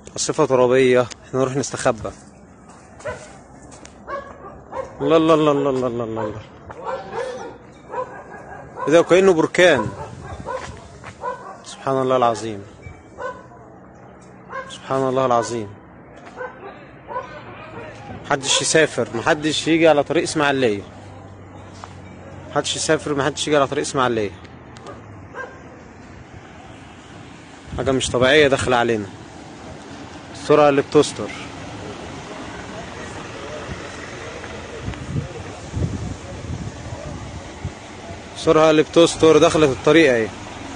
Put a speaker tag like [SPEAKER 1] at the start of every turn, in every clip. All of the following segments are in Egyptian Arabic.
[SPEAKER 1] عاصفة ترابية احنا نروح نستخبى الله الله الله الله الله الله الله الله ايه ده كأنه بركان سبحان الله العظيم سبحان الله العظيم محدش يسافر محدش يجي على طريق اسماعيلية محدش يسافر محدش يجي على طريق اسماعيلية حاجة مش طبيعية داخلة علينا السرعة اللي بتستر السرعة اللي بتستر دخلت الطريق اهي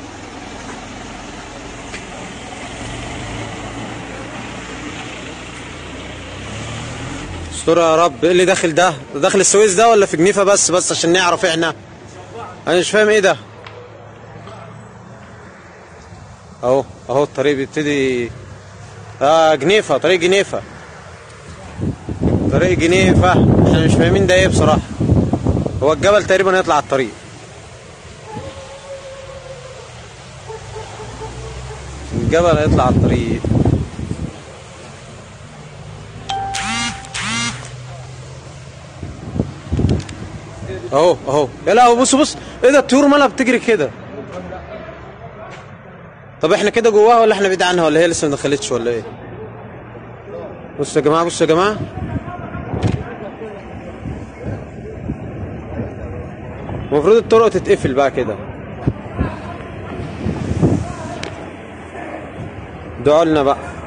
[SPEAKER 1] استر يا رب ايه اللي داخل ده؟ ده داخل السويس ده ولا في جنيفة بس بس عشان نعرف احنا انا مش فاهم ايه ده اهو اهو الطريق بيبتدي اه جنيفة طريق جنيفة طريق جنيفة احنا مش فاهمين ده ايه بصراحة هو الجبل تقريبا يطلع على الطريق الجبل هيطلع على الطريق اهو اهو يا لا بص بص ايه ده الطيور مالها بتجري كده طب احنا كده جواها ولا احنا بعيد عنها ولا هي لسه ما دخلتش ولا ايه بصوا يا جماعه بصوا يا جماعه المفروض الطرق تتقفل بقى كده ادعوا لنا بقى